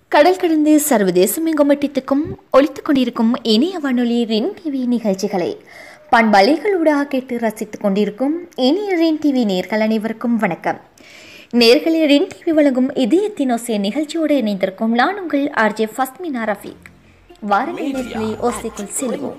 கடல் கடந்து சர்வதேசம் எங்கும் எட்டித்துக்கும் ஒலித்துக் கொண்டிருக்கும் இனிய வானொலி ரின் டிவி நிகழ்ச்சிகளை பண்பலைகளூடாக கேட்டு ரசித்துக் கொண்டிருக்கும் இனிய ரின் டிவி நேர்கள் அனைவருக்கும் வணக்கம் நேர்களை ரின் டிவி வழங்கும் இதயத்தின் ஓசை நிகழ்ச்சியோடு இணைந்திருக்கும் நான் உங்கள் ஆர்ஜே ஃபஸ்மினா ரஃபீக் வாரங்கள் நேர்களை ஓசைக்குள் செல்வோம்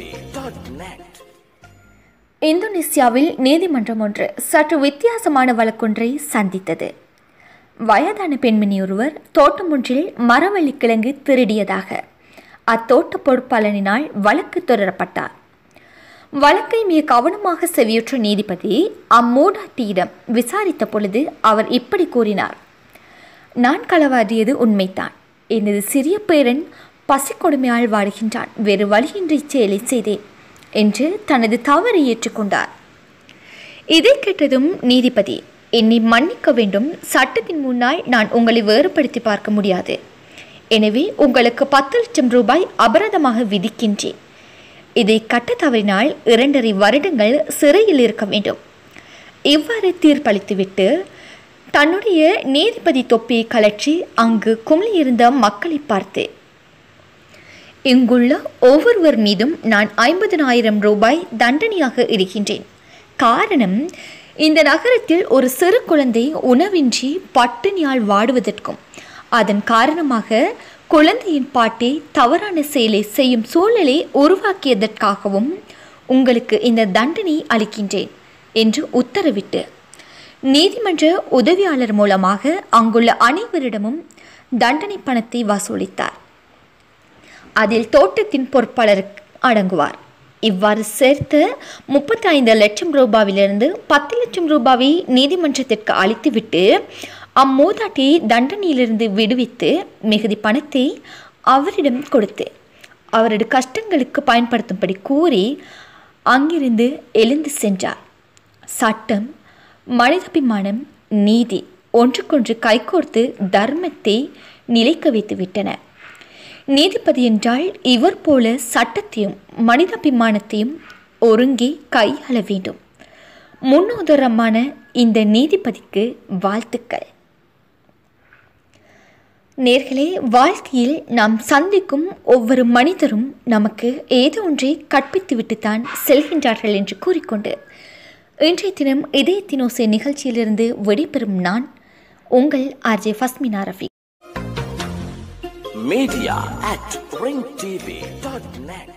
இந்தோனேசியாவில் நீதிமன்றம் ஒன்று சற்று வித்தியாசமான வழக்கொன்றை சந்தித்தது வயதான பெண்மணி ஒருவர் தோட்டம் ஒன்றில் மரவள்ளி கிழங்கு திருடியதாக அத்தோட்ட பொறுப்பாளனினால் வழக்கு தொடரப்பட்டார் வழக்கை மிக கவனமாக செவியுற்ற நீதிபதி அம்மூடாட்டியிடம் விசாரித்த பொழுது அவர் இப்படி கூறினார் நான் களவாடியது உண்மைதான் எனது சிறிய பேரன் பசிக்கொடுமையால் வாடுகின்றான் வேறு வழியின்றி செயலை செய்தேன் என்று தனது தவறை ஏற்றுக்கொண்டார் இதை கேட்டதும் நீதிபதி என்னை மன்னிக்க வேண்டும் சட்டத்தின் முன்னால் நான் உங்களை வேறுபடுத்தி பார்க்க முடியாது எனவே உங்களுக்கு பத்து லட்சம் ரூபாய் அபராதமாக விதிக்கின்றேன் இதை கட்ட தவறினால் இரண்டரை வருடங்கள் சிறையில் இருக்க வேண்டும் இவ்வாறு தீர்ப்பளித்துவிட்டு தன்னுடைய நீதிபதி தொப்பியை கலற்றி அங்கு குமிழியிருந்த மக்களை பார்த்து இங்குள்ள ஒவ்வொருவர் மீதும் நான் ஐம்பதனாயிரம் ரூபாய் தண்டனையாக இருக்கின்றேன் காரணம் இந்த நகரத்தில் ஒரு சிறு குழந்தை உணவின்றி பட்டினியால் வாடுவதற்கும் அதன் காரணமாக குழந்தையின் பாட்டை தவறான செயலை செய்யும் சூழலை உருவாக்கியதற்காகவும் உங்களுக்கு இந்த தண்டனை அளிக்கின்றேன் என்று உத்தரவிட்டு நீதிமன்ற உதவியாளர் மூலமாக அங்குள்ள அனைவரிடமும் தண்டனை பணத்தை வசூலித்தார் அதில் தோட்டத்தின் பொறுப்பாளர் அடங்குவார் இவ்வாறு சேர்த்து முப்பத்தி ஐந்து லட்சம் ரூபாவிலிருந்து பத்து லட்சம் ரூபாவை நீதிமன்றத்திற்கு அளித்துவிட்டு அம்மூதாட்டியை தண்டனையிலிருந்து விடுவித்து மிகுதி பணத்தை அவரிடம் கொடுத்து அவரது கஷ்டங்களுக்கு பயன்படுத்தும்படி கூறி அங்கிருந்து எழுந்து சென்றார் சட்டம் மனிதாபிமானம் நீதி ஒன்றுக்கொன்று கைகோர்த்து தர்மத்தை நிலைக்க வைத்து விட்டன நீதிபதி என்றால் இவர் போல சட்டத்தையும் மனிதாபிமானத்தையும் ஒருங்கே கையாள வேண்டும் முன்னுதாரணமான இந்த நீதிபதிக்கு வாழ்த்துக்கள் நேர்களே வாழ்க்கையில் நாம் சந்திக்கும் ஒவ்வொரு மனிதரும் நமக்கு ஏதோ ஒன்றை கற்பித்துவிட்டுத்தான் செல்கின்றார்கள் என்று கூறிக்கொண்டு இன்றைய தினம் இதயத்தினோசை நிகழ்ச்சியிலிருந்து விடைபெறும் நான் உங்கள் RJ Fasmina Rafi media at ringtv.net